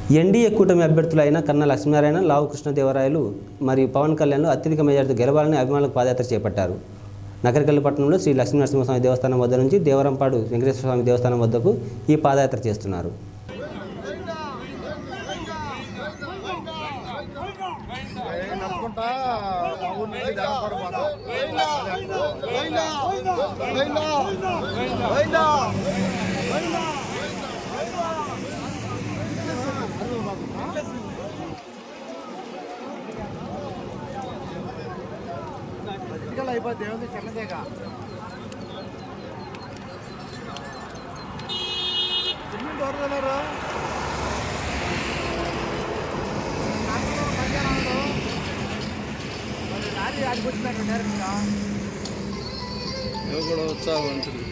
NDA కూటమి అభ్యర్థులైన కన్నా లక్ష్మీనారాయణ లావు కృష్ణదేవరాయలు మరియు పవన్ కళ్యాణ్లు అత్యధిక మెజార్టీ గెలవాలని అభిమానులకు పాదయాత్ర చేపట్టారు నగరికల్లు పట్టణంలో శ్రీ లక్ష్మీ నరసింహస్వామి దేవస్థానం వద్ద నుంచి దేవరంపాడు వెంకటేశ్వర స్వామి దేవస్థానం వద్దకు ఈ పాదయాత్ర చేస్తున్నారు నడుచుకుంటా మా ఊరు నుంచి దేవరపాడు పోతాం ఎన్నికలు అయిపోతే ఏముంది చిన్నదేగా సిమెంట్ ఎవరు తిన్నారు లారీ ఆడిపోతున్నారు డైరెక్ట్గా నువ్వు కూడా ఉత్సాహవంతుడు